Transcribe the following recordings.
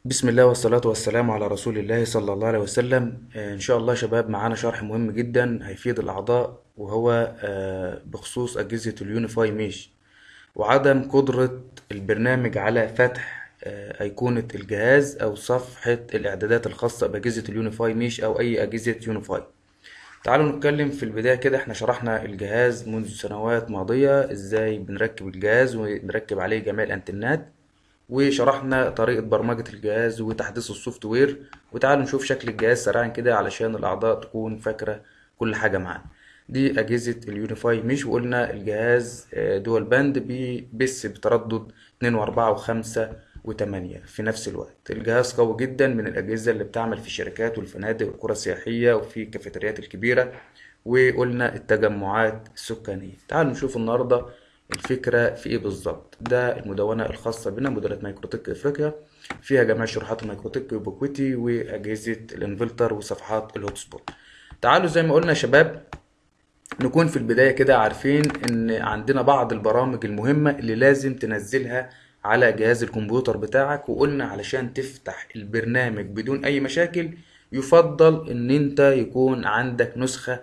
بسم الله والصلاة والسلام على رسول الله صلى الله عليه وسلم آه، إن شاء الله يا شباب معانا شرح مهم جدا هيفيد الأعضاء وهو آه، بخصوص أجهزة اليونيفاي ميش وعدم قدرة البرنامج على فتح آه، أيقونة الجهاز أو صفحة الإعدادات الخاصة بأجهزة اليونيفاي ميش أو أي أجهزة يونيفاي تعالوا نتكلم في البداية كده احنا شرحنا الجهاز منذ سنوات ماضية ازاي بنركب الجهاز ونركب عليه جميع الانترنت وشرحنا طريقة برمجة الجهاز وتحديث السوفت وير وتعالوا نشوف شكل الجهاز سريعا كده علشان الأعضاء تكون فاكرة كل حاجة معانا دي أجهزة اليونيفاي مش وقلنا الجهاز آه، دول باند بيبث بتردد 2 و4 و5 و8 في نفس الوقت الجهاز قوي جدا من الأجهزة اللي بتعمل في الشركات والفنادق والقرى السياحية وفي الكافيتريات الكبيرة وقلنا التجمعات السكانية تعالوا نشوف النهاردة الفكرة في ايه بالظبط ده المدونة الخاصة بنا مدونة مايكروتك افريقيا فيها جميع شروحات المايكروتك وبوكويتي واجهزة الانفلتر وصفحات الهوت سبوت تعالوا زي ما قلنا يا شباب نكون في البداية كده عارفين ان عندنا بعض البرامج المهمة اللي لازم تنزلها على جهاز الكمبيوتر بتاعك وقلنا علشان تفتح البرنامج بدون اي مشاكل يفضل ان انت يكون عندك نسخة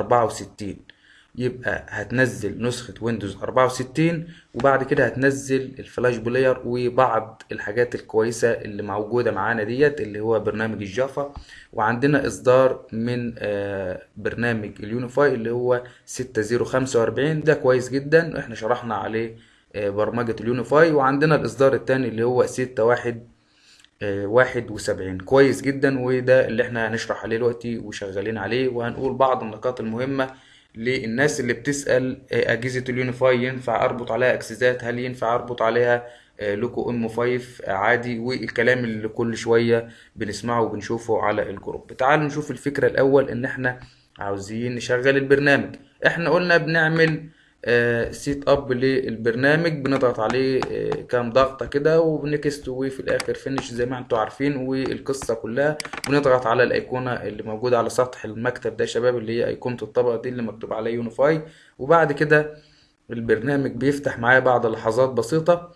64 يبقى هتنزل نسخة ويندوز 64 وبعد كده هتنزل الفلاش بلاير وبعض الحاجات الكويسة اللي موجودة معانا ديت اللي هو برنامج الجافا وعندنا إصدار من آه، برنامج اليونيفاي اللي هو 6045 ده كويس جدا احنا شرحنا عليه آه، برمجة اليونيفاي وعندنا الإصدار التاني اللي هو 61 آه، واحد وسبعين كويس جدا وده اللي احنا هنشرح عليه دلوقتي وشغالين عليه وهنقول بعض النقاط المهمة للناس اللي بتسأل آه، أجهزة اليونيفاي ينفع أربط عليها أكسسات هل ينفع أربط عليها آه، لوكو ام 5 عادي والكلام اللي كل شوية بنسمعه وبنشوفه على الجروب تعالوا نشوف الفكرة الأول إن احنا عاوزين نشغل البرنامج احنا قلنا بنعمل سيت اب للبرنامج بنضغط عليه آه، كام ضغطة كده وبنكست وفي الآخر فينش زي ما انتوا عارفين والقصة كلها بنضغط على الأيقونة اللي موجودة على سطح المكتب ده يا شباب اللي هي أيقونة الطبقة دي اللي مكتوب عليها يونيفاي وبعد كده البرنامج بيفتح معايا بعد لحظات بسيطة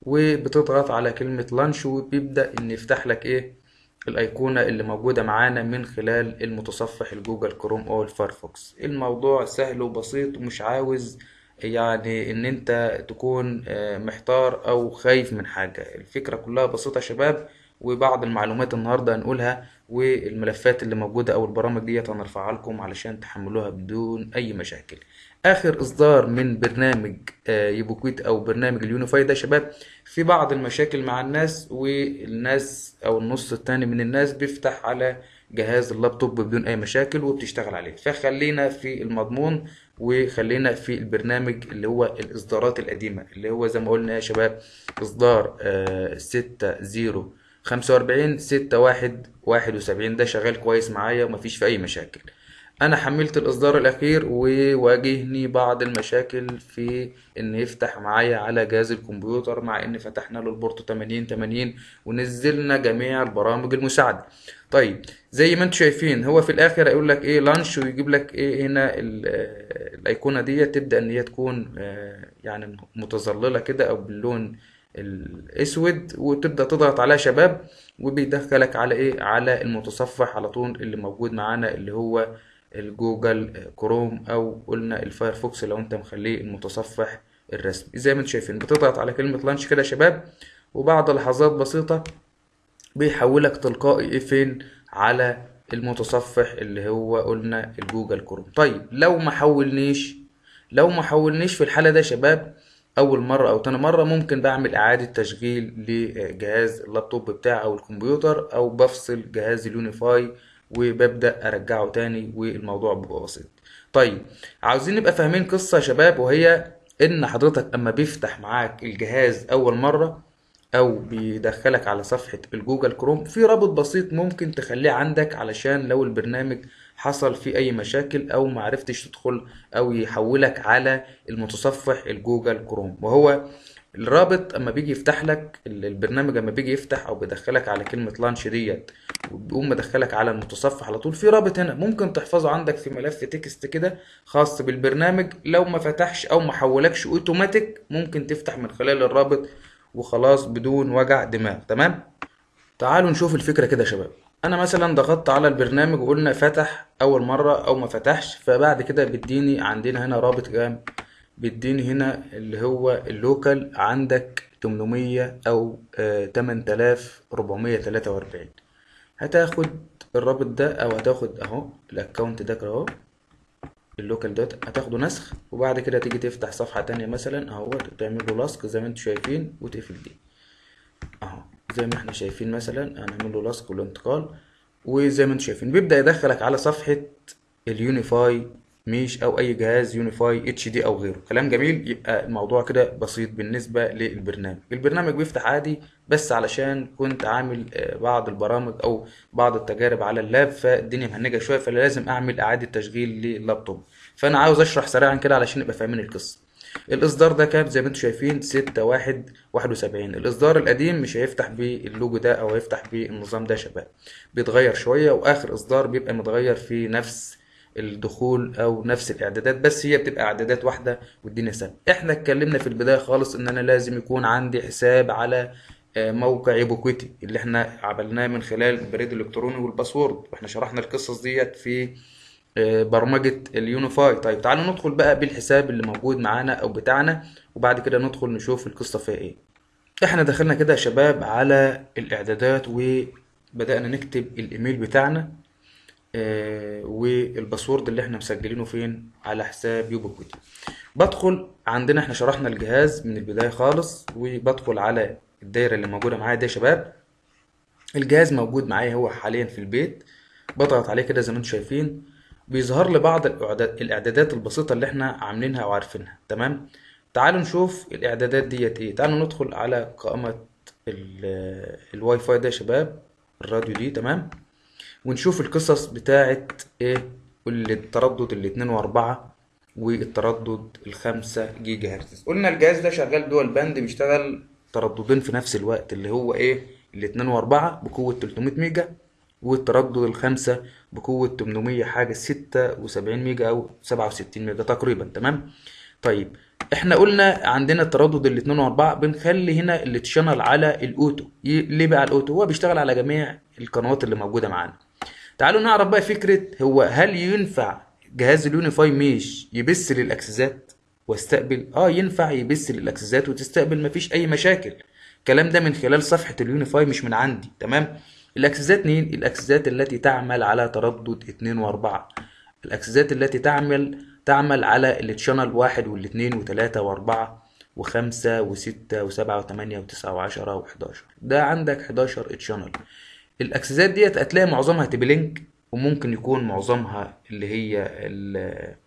وبتضغط على كلمة لانش وبيبدأ إن يفتح لك إيه الأيقونة اللي موجودة معانا من خلال المتصفح الجوجل كروم أو الفايرفوكس الموضوع سهل وبسيط ومش عاوز يعني إن أنت تكون آه، محتار أو خايف من حاجة الفكرة كلها بسيطة يا شباب وبعض المعلومات النهاردة هنقولها والملفات اللي موجودة أو البرامج ديت هنرفعها لكم علشان تحملوها بدون أي مشاكل آخر إصدار من برنامج آه، يبوكويت أو برنامج اليونيفاي ده يا شباب في بعض المشاكل مع الناس والناس أو النص التاني من الناس بيفتح على جهاز اللابتوب بدون أي مشاكل وبتشتغل عليه فخلينا في المضمون وخلينا في البرنامج اللي هو الإصدارات القديمة اللي هو زي ما قلنا يا شباب إصدار آه، ستة زيرو خمسة وأربعين ستة واحد واحد وسبعين ده شغال كويس معايا ومفيش فيه أي مشاكل انا حملت الاصدار الاخير وواجهني بعض المشاكل في ان يفتح معايا على جهاز الكمبيوتر مع ان فتحنا له البورت 80 80 ونزلنا جميع البرامج المساعده طيب زي ما انتم شايفين هو في الاخر هيقول لك ايه لانش ويجيب لك ايه هنا ال- آه، الايقونه دي تبدا ان هي تكون آه، يعني متظلله كده او باللون الاسود وتبدا تضغط عليها شباب وبيدخلك على ايه على المتصفح على طول اللي موجود معانا اللي هو الجوجل كروم او قلنا الفايرفوكس لو انت مخليه المتصفح الرسمي زي ما انتم شايفين بتضغط على كلمة لانش كده يا شباب وبعد لحظات بسيطة بيحولك تلقائي ايه فين على المتصفح اللي هو قلنا الجوجل كروم طيب لو ما حولنيش لو ما حولنيش في الحالة ده يا شباب أول مرة أو تاني مرة ممكن بعمل إعادة تشغيل لجهاز اللابتوب بتاعي أو الكمبيوتر أو بفصل جهاز اليونيفاي وببدأ أرجعه تاني والموضوع بيبقى بسيط طيب عاوزين نبقى فاهمين قصة يا شباب وهي إن حضرتك أما بيفتح معاك الجهاز أول مرة او بيدخلك على صفحة الجوجل كروم في رابط بسيط ممكن تخليه عندك علشان لو البرنامج حصل فيه اي مشاكل او معرفتش تدخل او يحولك على المتصفح الجوجل كروم وهو الرابط اما بيجي يفتح لك ال- البرنامج اما بيجي يفتح او بيدخلك على كلمة لانش ديت وبيقوم مدخلك على المتصفح على طول في رابط هنا ممكن تحفظه عندك في ملف تكست كده خاص بالبرنامج لو ما فتحش او ما حولكش اوتوماتيك ممكن تفتح من خلال الرابط وخلاص بدون وجع دماغ تمام تعالوا نشوف الفكرة كده يا شباب انا مثلا ضغطت على البرنامج وقلنا فتح اول مرة او ما فتحش فبعد كده بيديني عندنا هنا رابط كام بيديني هنا اللي هو اللوكال عندك 800 او آه 8443 هتاخد الرابط ده او هتاخد اهو الاكونت ده كده اهو اللوكال دوت هتاخده نسخ وبعد كده تيجي تفتح صفحة تانية مثلا اهو تعمل له لاسك زي ما انتم شايفين وتقفل دي اهو زي ما احنا شايفين مثلا هنعمل له لاسك والانتقال وزي ما انتم شايفين بيبدأ يدخلك على صفحة اليونيفاي ميش او اي جهاز يونيفاي اتش دي او غيره كلام جميل يبقى الموضوع كده بسيط بالنسبة للبرنامج البرنامج بيفتح عادي بس علشان كنت عامل آه، بعض البرامج او بعض التجارب على اللاب فالدنيا مهنجة شوية فلازم اعمل اعادة تشغيل لللابتوب فانا عاوز اشرح سريعا كده علشان نبقى فاهمين القصة الاصدار ده كام زي ما انتم شايفين ستة واحد واحد وسبعين الاصدار القديم مش هيفتح باللوجو ده او هيفتح بالنظام ده يا شباب بيتغير شوية واخر اصدار بيبقى متغير في نفس الدخول او نفس الاعدادات بس هي بتبقى اعدادات واحده والدنيا سهله احنا اتكلمنا في البدايه خالص ان انا لازم يكون عندي حساب على آه، موقع يبوكويتي اللي احنا عملناه من خلال البريد الالكتروني والباسورد واحنا شرحنا القصص ديت في آه، برمجه اليونيفاي طيب تعالوا ندخل بقى بالحساب اللي موجود معانا او بتاعنا وبعد كده ندخل نشوف القصه فيها ايه احنا دخلنا كده يا شباب على الاعدادات وبدأنا نكتب الايميل بتاعنا آه، والباسورد اللي احنا مسجلينه فين على حساب يوبيكوتي بدخل عندنا احنا شرحنا الجهاز من البداية خالص وبدخل على الدايرة اللي موجودة معايا دي يا شباب الجهاز موجود معايا هو حاليا في البيت بضغط عليه كده زي ما انتم شايفين بيظهر لي بعض الإعداد- الاعدادات البسيطة اللي احنا عاملينها او عارفينها تمام تعالوا نشوف الاعدادات ديت ايه تعالوا ندخل على قائمة ال- الواي فاي ده يا شباب الراديو دي تمام ونشوف القصص بتاعت ايه التردد الاتنين واربعة والتردد الخمسة جيجا هرتز قلنا الجهاز ده شغال دول باند بيشتغل ترددين في نفس الوقت اللي هو ايه الاتنين واربعة بقوة 300 ميجا والتردد الخمسة بقوة 800 حاجة 76 ميجا او 67 ميجا تقريبا تمام طيب احنا قلنا عندنا التردد ال 2 و4 بنخلي هنا اللي تشانل على الاوتو ي- ليه بقى الاوتو هو بيشتغل على جميع القنوات اللي موجوده معانا تعالوا نعرف بقى فكره هو هل ينفع جهاز اليونيفاي ميش يبث للاكسسات واستقبل اه ينفع يبث للاكسسات وتستقبل مفيش اي مشاكل الكلام ده من خلال صفحه اليونيفاي مش من عندي تمام الاكسسات مين الاكسسات التي تعمل على تردد 2 و4 الاكسسات التي تعمل تعمل على التشانل واحد والاثنين وثلاثة واربعة وخمسة وستة وسبعة وثمانية وتسعة وعشرة وحداشر ده عندك حداشر تشانل الاكسسات ديت هتلاقي معظمها تبلينك وممكن يكون معظمها اللي هي ال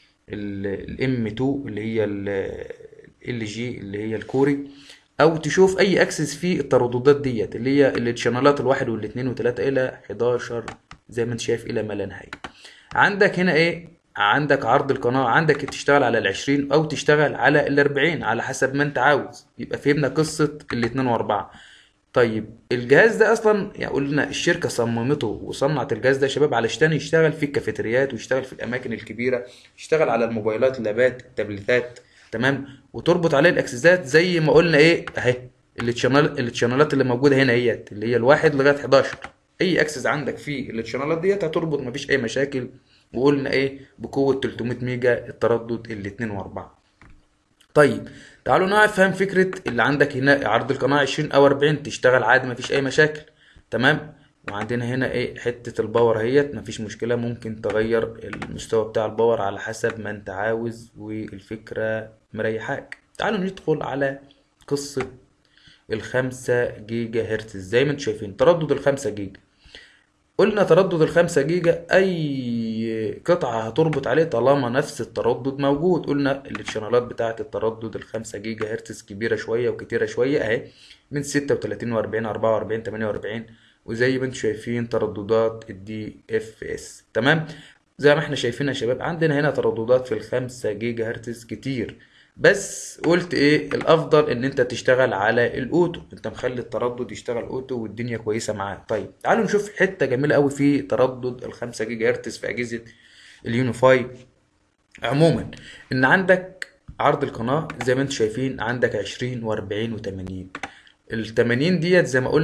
الام 2 اللي هي ال جي اللي هي الكوري او تشوف اي اكسس في الترددات ديت اللي هي التشانلات الواحد والاثنين وثلاثة الى 11 زي ما انت شايف الى ما لا نهاية عندك هنا ايه عندك عرض القناة عندك تشتغل على العشرين او تشتغل على الاربعين على حسب ما انت عاوز يبقى فهمنا قصة الاتنين واربعة طيب الجهاز ده اصلا يعني قلنا الشركة صممته وصنعت الجهاز ده يا شباب علشان يشتغل في الكافيتريات ويشتغل في الاماكن الكبيرة يشتغل على الموبايلات اللابات التابلتات تمام وتربط عليه الاكسسات زي ما قلنا ايه اهي التشانل التشانلات اللي موجودة هنا اهيت اللي هي الواحد لغاية 11 اي اكسس عندك في التشانلات ديت هتربط مفيش اي مشاكل وقلنا ايه بقوة 300 ميجا التردد الاتنين واربعة طيب تعالوا نفهم فكرة اللي عندك هنا عرض القناة 20 او 40 تشتغل عادي مفيش اي مشاكل تمام وعندنا هنا ايه حتة الباور اهيت مفيش مشكلة ممكن تغير المستوى بتاع الباور على حسب ما انت عاوز والفكرة مريحاك تعالوا ندخل على قصة الخمسة جيجا هرتز زي ما انتم شايفين تردد الخمسة جيجا قلنا تردد الخمسة جيجا أي قطعة هتربط عليه طالما نفس التردد موجود قلنا الشانلات بتاعة التردد الخمسة جيجا هرتز كبيرة شوية وكتيرة شوية أهي من ستة وتلاتين وأربعين أربعة وأربعين تمانية وأربعين وزي ما انتم شايفين ترددات الدي اف اس تمام زي ما احنا شايفين يا شباب عندنا هنا ترددات في الخمسة جيجا هرتز كتير بس قلت ايه الافضل ان انت تشتغل على الاوتو انت مخلي التردد يشتغل اوتو والدنيا كويسه معاه طيب تعالوا نشوف حته جميله قوي في تردد الخمسة جيجا هرتز في اجهزه اليونيفاي عموما ان عندك عرض القناه زي ما انتم شايفين عندك 20 و40 و80 ال 80 ديت زي ما قلنا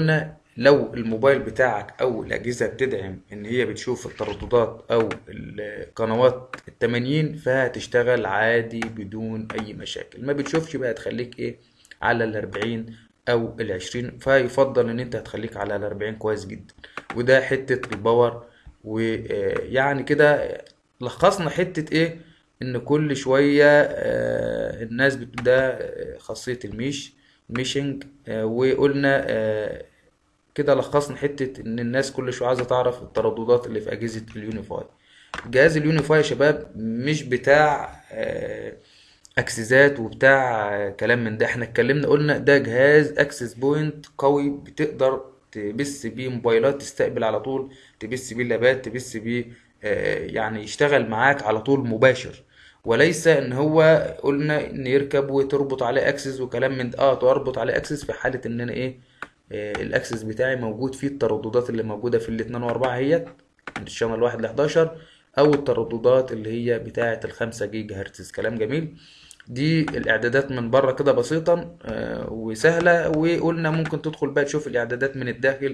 لو الموبايل بتاعك او الاجهزه بتدعم ان هي بتشوف الترددات او القنوات التمانين فهتشتغل عادي بدون اي مشاكل ما بتشوفش بقى تخليك ايه على الاربعين او العشرين فيفضل ان انت هتخليك على الاربعين كويس جدا وده حتة الباور ويعني كده لخصنا حتة ايه ان كل شوية آه، الناس بت- ده آه، خاصية الميش ميشنج آه، وقلنا آه، كده لخصنا حتة إن الناس كل شوية عايزة تعرف الترددات اللي في أجهزة اليونيفاي جهاز اليونيفاي يا شباب مش بتاع آه، أكسسات وبتاع آه، كلام من ده احنا اتكلمنا قلنا ده جهاز أكسس بوينت قوي بتقدر تبث بيه موبايلات تستقبل على طول تبث بيه لابات تبث بيه آه، يعني يشتغل معاك على طول مباشر وليس ان هو قلنا ان يركب وتربط عليه اكسس وكلام من ده اه تربط عليه اكسس في حالة ان انا ايه آه، الاكسس بتاعي موجود فيه الترددات اللي موجودة في الاتنين واربعة هي من الشانل واحد لحداشر او الترددات اللي هي بتاعة الخمسة جيجا هرتز كلام جميل دي الاعدادات من بره كده بسيطا آه، وسهلة وقلنا ممكن تدخل بقى تشوف الاعدادات من الداخل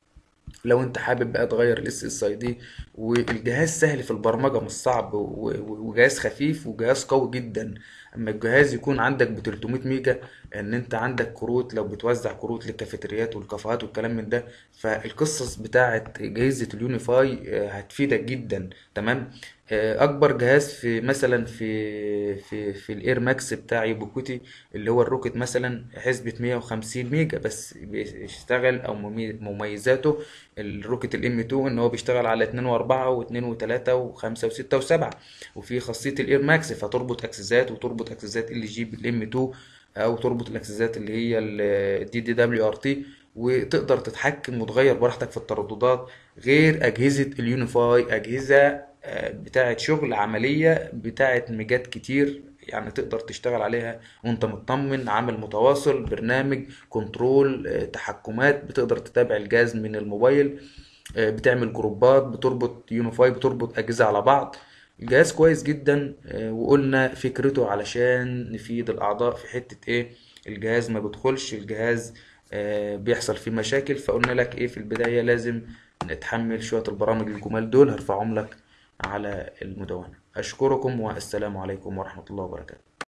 لو انت حابب بقى تغير الاس اس اي دي والجهاز سهل في البرمجه مش صعب و- و- وجهاز خفيف وجهاز قوي جدا اما الجهاز يكون عندك ب 300 ميجا ان انت عندك كروت لو بتوزع كروت للكافيتريات والكافيهات والكلام من ده فالقصص بتاعه اجهزه اليونيفاي آه، هتفيدك جدا تمام آه، اكبر جهاز في مثلا في في في الاير ماكس بتاع يوبيكوتي اللي هو الروكت مثلا حسبة 150 ميجا بس بيشتغل او ممي- مميزاته الروكت الام 2 ان هو بيشتغل على 2 و4 و2 و3 و5 و6 و7 وفي خاصيه الاير ماكس فتربط اكسسات وتربط اكسسات ال جي بالام 2 او تربط الاكسسات اللي هي الدي دي دبليو ار تي وتقدر تتحكم وتغير براحتك في الترددات غير اجهزه اليونيفاي اجهزه آه، بتاعه شغل عمليه بتاعه ميجات كتير يعني تقدر تشتغل عليها وانت مطمن عمل متواصل برنامج كنترول آه، تحكمات بتقدر تتابع الجهاز من الموبايل آه، بتعمل جروبات بتربط يونيفاي بتربط أجهزة على بعض الجهاز كويس جدا آه، وقلنا فكرته علشان نفيد الأعضاء في حتة إيه الجهاز ما بيدخلش الجهاز آه، بيحصل فيه مشاكل فقلنا لك إيه في البداية لازم نتحمل شوية البرامج الجمال دول هرفعهم لك على المدونة أشكركم والسلام عليكم ورحمة الله وبركاته